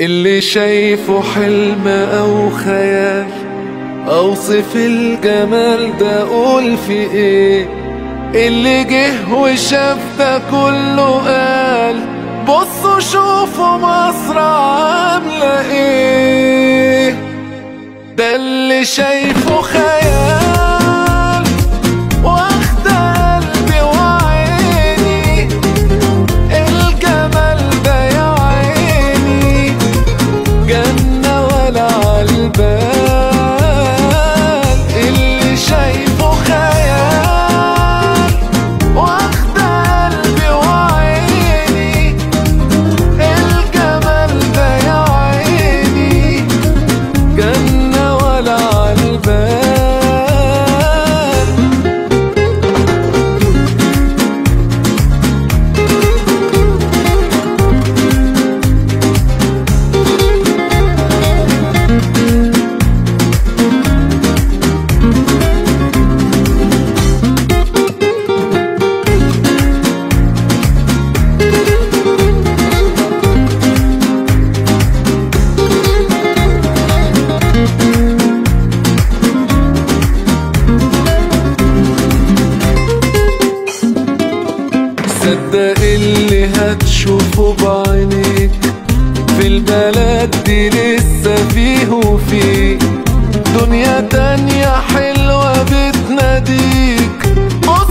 اللي شايفه حلم او خيال اوصف الجمال ده اقول في ايه اللي جه وشاف ده كله قال بصوا شوفوا مصر عاملة ايه ده اللي شايفه خيال واخد قلبي وعيني الجمال ده يا عيني جنة ولا عالبال اللي شايفه خيال واخد قلبي وعيني الجمال ده يا عيني جنة ولا عالبال صدق اللي هتشوفه بعينيك في البلد دي لسه فيه وفيه دنيا تانية حلوة بتناديك بص